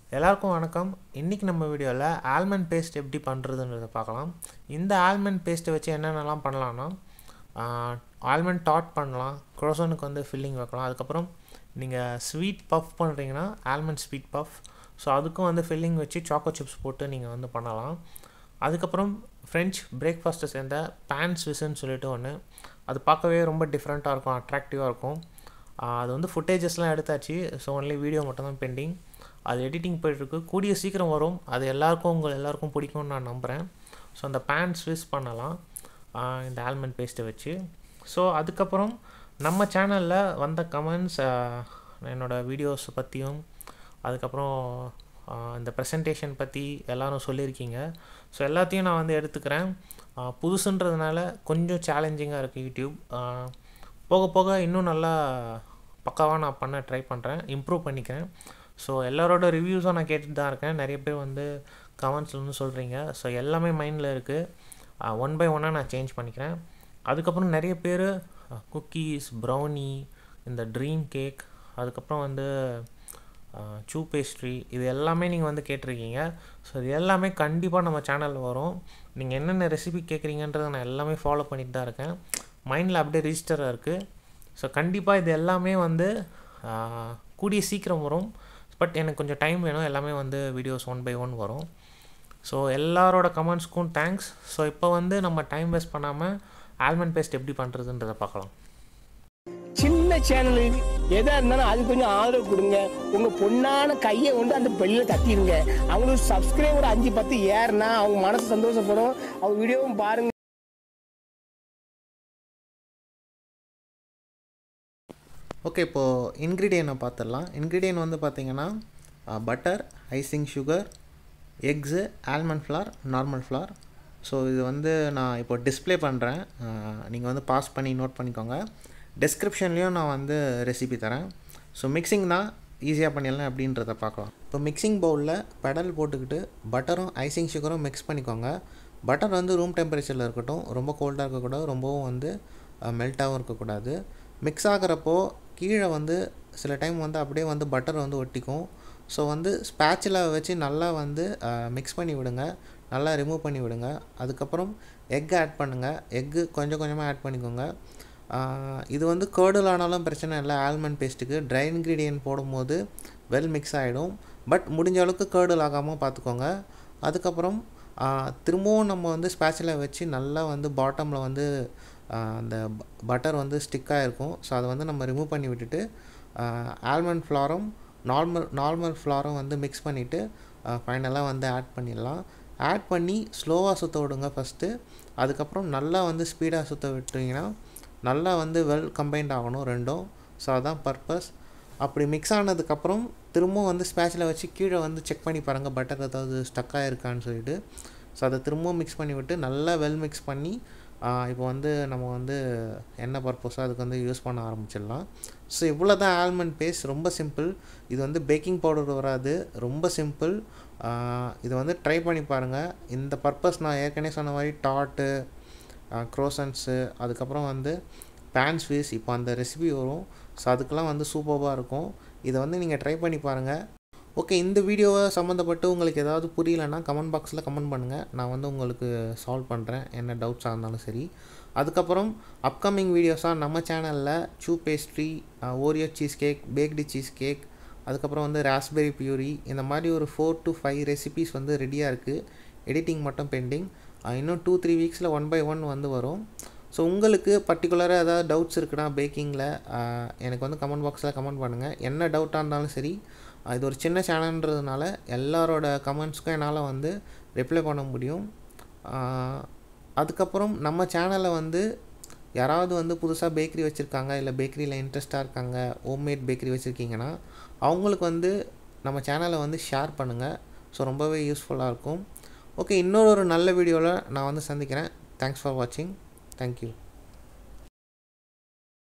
எல்லாருக்கும் வணக்கம் இன்றைக்கி நம்ம வீடியோவில் ஆல்மண்ட் பேஸ்ட் எப்படி பண்ணுறதுன்றதை பார்க்கலாம் இந்த ஆல்மண்ட் பேஸ்ட்டை வச்சு என்னென்னலாம் பண்ணலான்னா ஆல்மண்ட் டாட் பண்ணலாம் குரோசனுக்கு வந்து ஃபில்லிங் வைக்கலாம் அதுக்கப்புறம் நீங்கள் ஸ்வீட் பஃப் பண்ணுறீங்கன்னா ஆல்மண்ட் ஸ்வீட் பஃப் ஸோ அதுக்கும் வந்து ஃபில்லிங் வச்சு சாக்கோ சிப்ஸ் போட்டு நீங்கள் வந்து பண்ணலாம் அதுக்கப்புறம் ஃப்ரெஞ்ச் பிரேக்ஃபாஸ்ட்டை சேர்ந்த பேன் ஸ்விஸ்ன்னு சொல்லிட்டு ஒன்று அது பார்க்கவே ரொம்ப டிஃப்ரெண்ட்டாக இருக்கும் அட்ராக்டிவாக இருக்கும் அது வந்து ஃபுட்டேஜஸ்லாம் எடுத்தாச்சு ஸோ ஒன்லி வீடியோ மட்டும் தான் பெண்டிங் அது எடிட்டிங் போயிட்டுருக்கு கூடிய சீக்கிரம் வரும் அது எல்லாருக்கும் உங்கள் எல்லாருக்கும் பிடிக்கும்னு நான் நம்புகிறேன் ஸோ அந்த பேன் ஸ்விஸ் பண்ணலாம் இந்த ஆல்மண்ட் பேஸ்ட்டை வச்சு ஸோ அதுக்கப்புறம் நம்ம சேனலில் வந்த கமெண்ட்ஸ் என்னோடய வீடியோஸ் பற்றியும் அதுக்கப்புறம் இந்த ப்ரெசன்டேஷன் பற்றி எல்லோரும் சொல்லியிருக்கீங்க ஸோ எல்லாத்தையும் நான் வந்து எடுத்துக்கிறேன் புதுசுன்றதுனால கொஞ்சம் சேலஞ்சிங்காக இருக்குது யூடியூப் போக போக இன்னும் நல்லா பக்காவாக நான் பண்ண ட்ரை பண்ணுறேன் இம்ப்ரூவ் பண்ணிக்கிறேன் ஸோ எல்லாரோட ரிவ்யூஸும் நான் கேட்டுட்டு தான் இருக்கேன் நிறைய பேர் வந்து கமெண்ட்ஸில் வந்து சொல்கிறீங்க ஸோ எல்லாமே மைண்டில் இருக்குது ஒன் பை ஒன்னாக நான் சேஞ்ச் பண்ணிக்கிறேன் அதுக்கப்புறம் நிறைய பேர் குக்கீஸ் ப்ரௌனி இந்த ட்ரீம் கேக் அதுக்கப்புறம் வந்து சூ பேஸ்ட்ரி இது எல்லாமே நீங்கள் வந்து கேட்டிருக்கீங்க ஸோ இது எல்லாமே கண்டிப்பாக நம்ம சேனலில் வரும் நீங்கள் என்னென்ன ரெசிபி கேட்குறீங்கன்றதை நான் எல்லாமே ஃபாலோ பண்ணிட்டு தான் இருக்கேன் மைண்டில் அப்படியே ரிஜிஸ்டராக இருக்குது ஸோ கண்டிப்பாக இது எல்லாமே வந்து கூடிய சீக்கிரம் வரும் பட் எனக்கு கொஞ்சம் டைம் வேணும் எல்லாமே வந்து வீடியோஸ் ஒன் பை ஒன் வரும் ஸோ எல்லாரோட கமெண்ட்ஸ்க்கும் தேங்க்ஸ் ஸோ இப்போ வந்து நம்ம டைம் வேஸ்ட் பண்ணாமல் ஆல்மண்ட் பேஸ்ட் எப்படி பண்ணுறதுன்றதை பார்க்கலாம் சின்ன சேனல் எதா இருந்தாலும் அது கொஞ்சம் ஆதரவு கொடுங்க உங்க பொண்ணான கையை கொண்டு அந்த பெல்லில் தட்டிடுங்க அவங்களுக்கு சப்ஸ்கிரைபர் அஞ்சு பத்து ஏறுனா அவங்க மனசு சந்தோஷப்படும் அவங்க வீடியோவும் பாருங்க ஓகே இப்போது இன்க்ரீடியனை பார்த்துடலாம் இன்க்ரீடியன் வந்து பார்த்திங்கன்னா butter icing sugar eggs almond flour normal flour so இது வந்து நான் இப்போ டிஸ்பிளே பண்ணுறேன் நீங்கள் வந்து பாஸ் பண்ணி நோட் பண்ணிக்கோங்க டெஸ்கிரிப்ஷன்லேயும் நான் வந்து ரெசிபி தரேன் ஸோ மிக்சிங் தான் ஈஸியாக பண்ணிடலாம் அப்படின்றத பார்க்கலாம் இப்போ மிக்சிங் பவுலில் பெடல் போட்டுக்கிட்டு பட்டரும் ஐசிங் சுகரும் மிக்ஸ் பண்ணிக்கோங்க பட்டர் வந்து ரூம் டெம்பரேச்சரில் இருக்கட்டும் ரொம்ப கோல்டாக இருக்கக்கூடாது ரொம்பவும் வந்து மெல்ட்டாகவும் இருக்கக்கூடாது மிக்ஸ் ஆகிறப்போ கீழே வந்து சில டைம் வந்து அப்படியே வந்து பட்டர் வந்து ஒட்டிக்கும் ஸோ வந்து ஸ்பேச்சில் வச்சு நல்லா வந்து மிக்ஸ் பண்ணி விடுங்க நல்லா ரிமூவ் பண்ணி விடுங்க அதுக்கப்புறம் எக் ஆட் பண்ணுங்கள் எக்கு கொஞ்சம் கொஞ்சமாக ஆட் பண்ணிக்கோங்க இது வந்து கேர்டில் ஆனாலும் பிரச்சனை இல்லை ஆல்மண்ட் பேஸ்ட்டுக்கு ட்ரை இன்க்ரீடியன்ட் போடும்போது வெல் மிக்ஸ் ஆகிடும் பட் முடிஞ்ச அளவுக்கு கேர்டில் ஆகாமல் பார்த்துக்கோங்க அதுக்கப்புறம் திரும்பவும் நம்ம வந்து ஸ்பேச்சில் வச்சு நல்லா வந்து பாட்டமில் வந்து அந்த பட்டர் வந்து ஸ்டிக்காக இருக்கும் ஸோ அதை வந்து நம்ம ரிமூவ் பண்ணி விட்டுட்டு ஆல்மண்ட் ஃப்ளாரும் நார்மல் நார்மல் ஃப்ளாரும் வந்து மிக்ஸ் பண்ணிவிட்டு ஃபைனலாக வந்து ஆட் பண்ணிடலாம் ஆட் பண்ணி ஸ்லோவாக சுற்ற விடுங்க ஃபஸ்ட்டு அதுக்கப்புறம் நல்லா வந்து ஸ்பீடாக சுற்ற விட்டிங்கன்னா நல்லா வந்து வெல் கம்பைன்ட் ஆகணும் ரெண்டும் ஸோ அதுதான் பர்பஸ் அப்படி மிக்ஸ் ஆனதுக்கப்புறம் திரும்பவும் வந்து ஸ்பேச்சில் வச்சு கீழே வந்து செக் பண்ணி பாருங்கள் பட்டர் ஏதாவது ஸ்டக்காக இருக்கான்னு சொல்லிட்டு ஸோ அதை திரும்பவும் மிக்ஸ் பண்ணி விட்டு நல்லா வெல் மிக்ஸ் பண்ணி இப்போ வந்து நம்ம வந்து என்ன பர்பஸோ அதுக்கு வந்து யூஸ் பண்ண ஆரம்பிச்சிடலாம் ஸோ இவ்வளோ தான் ஆல்மண்ட் பேஸ்ட் ரொம்ப சிம்பிள் இது வந்து பேக்கிங் பவுடர் வராது ரொம்ப சிம்பிள் இது வந்து ட்ரை பண்ணி பாருங்கள் இந்த பர்பஸ் நான் ஏற்கனவே சொன்ன மாதிரி டாட்டு க்ரோசன்ஸு அதுக்கப்புறம் வந்து பேன் ஸ்வீஸ் இப்போ அந்த ரெசிபி வரும் ஸோ அதுக்கெல்லாம் வந்து சூப்பராக இருக்கும் இதை வந்து நீங்கள் ட்ரை பண்ணி பாருங்கள் ஓகே இந்த வீடியோவை சம்மந்தப்பட்டு உங்களுக்கு ஏதாவது புரியலன்னா கமெண்ட் பாக்ஸில் கமெண்ட் பண்ணுங்கள் நான் வந்து உங்களுக்கு சால்வ் பண்ணுறேன் என்ன டவுட்ஸாக இருந்தாலும் சரி அதுக்கப்புறம் அப்கமிங் வீடியோஸாக நம்ம சேனலில் சூ pastry Oreo cheese cake baked cheese cake அதுக்கப்புறம் வந்து ராஸ்பெரி பியூரி இந்த மாதிரி ஒரு ஃபோர் டு ஃபைவ் ரெசிபீஸ் வந்து ரெடியாக இருக்குது எடிட்டிங் மட்டும் பெண்டிங் இன்னும் டூ த்ரீ வீக்ஸில் ஒன் பை ஒன் வந்து வரும் ஸோ உங்களுக்கு பர்டிகுலராக ஏதாவது டவுட்ஸ் இருக்குன்னா பேக்கிங்கில் எனக்கு வந்து கமெண்ட் பாக்ஸில் கமெண்ட் பண்ணுங்கள் என்ன டவுட்டாக இருந்தாலும் சரி இது ஒரு சின்ன சேனல்ன்றதுனால எல்லாரோட கமெண்ட்ஸ்க்கும் என்னால் வந்து ரிப்ளை பண்ண முடியும் அதுக்கப்புறம் நம்ம சேனலை வந்து யாராவது வந்து புதுசாக பேக்கரி வச்சுருக்காங்க இல்லை பேக்கரியில் இன்ட்ரெஸ்ட்டாக இருக்காங்க ஹோம்மேட் பேக்கரி வச்சுருக்கீங்கன்னா அவங்களுக்கு வந்து நம்ம சேனலை வந்து ஷேர் பண்ணுங்கள் ஸோ ரொம்பவே யூஸ்ஃபுல்லாக இருக்கும் ஓகே இன்னொரு ஒரு நல்ல வீடியோவில் நான் வந்து சந்திக்கிறேன் தேங்க்ஸ் ஃபார் வாட்சிங் தேங்க்யூ